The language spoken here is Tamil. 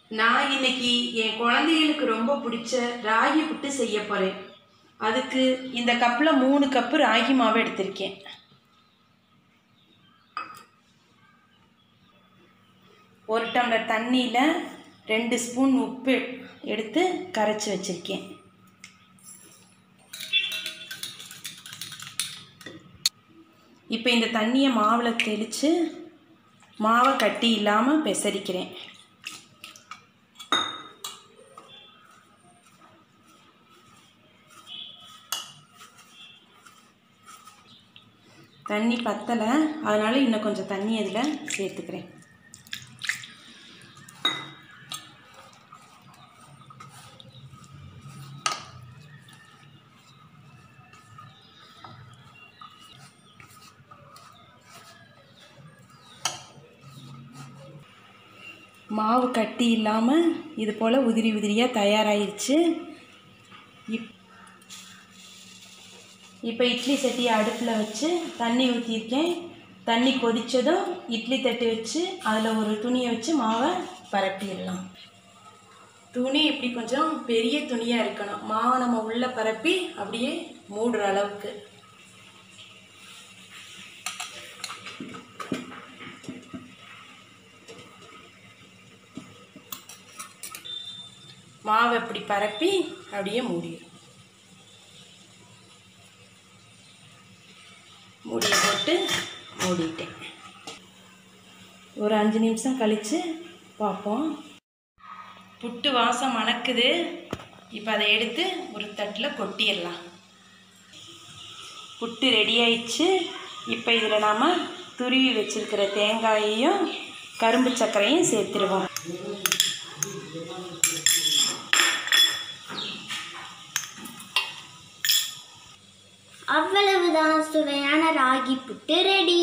நான் இன்னைக்கு என் குழந்தைகளுக்கு ரொம்ப பிடிச்ச ராகி புட்டு செய்ய போகிறேன் அதுக்கு இந்த கப்பில் மூணு கப்பு ராகி மாவு எடுத்திருக்கேன் ஒரு டம்ளர் தண்ணியில் ரெண்டு ஸ்பூன் உப்பு எடுத்து கரைச்சி வச்சுருக்கேன் இப்போ இந்த தண்ணியை மாவில் தெளித்து மாவை கட்டி இல்லாமல் பெசரிக்கிறேன் தண்ணி பத்தலை அதனால் இன்னும் கொஞ்சம் தண்ணி அதில் சேர்த்துக்கிறேன் மாவு கட்டி இல்லாமல் இது போல் உதிரி உதிரியாக தயாராகிருச்சு இப் இப்போ இட்லி சட்டியை அடுப்பில் வச்சு தண்ணி ஊற்றிருக்கேன் தண்ணி கொதித்ததும் இட்லி தட்டு வச்சு அதில் ஒரு துணியை வச்சு மாவை பரப்பிடலாம் துணி இப்படி கொஞ்சம் பெரிய துணியாக இருக்கணும் மாவை நம்ம உள்ளே பரப்பி அப்படியே மூடுற அளவுக்கு மாவை இப்படி பரப்பி அப்படியே மூடிடும் மூடியை போட்டு மூடிட்டேன் ஒரு அஞ்சு நிமிஷம் கழித்து பார்ப்போம் புட்டு வாசம் மணக்குது இப்போ அதை எடுத்து ஒரு தட்டில் கொட்டிடலாம் புட்டு ரெடி ஆயிடுச்சு இப்போ இதில் நாம் துருவி வச்சிருக்கிற தேங்காயையும் கரும்பு சர்க்கரையும் சேர்த்துருவோம் அவ்வளவுதான் சுவையான ராகி புட்டு ரெடி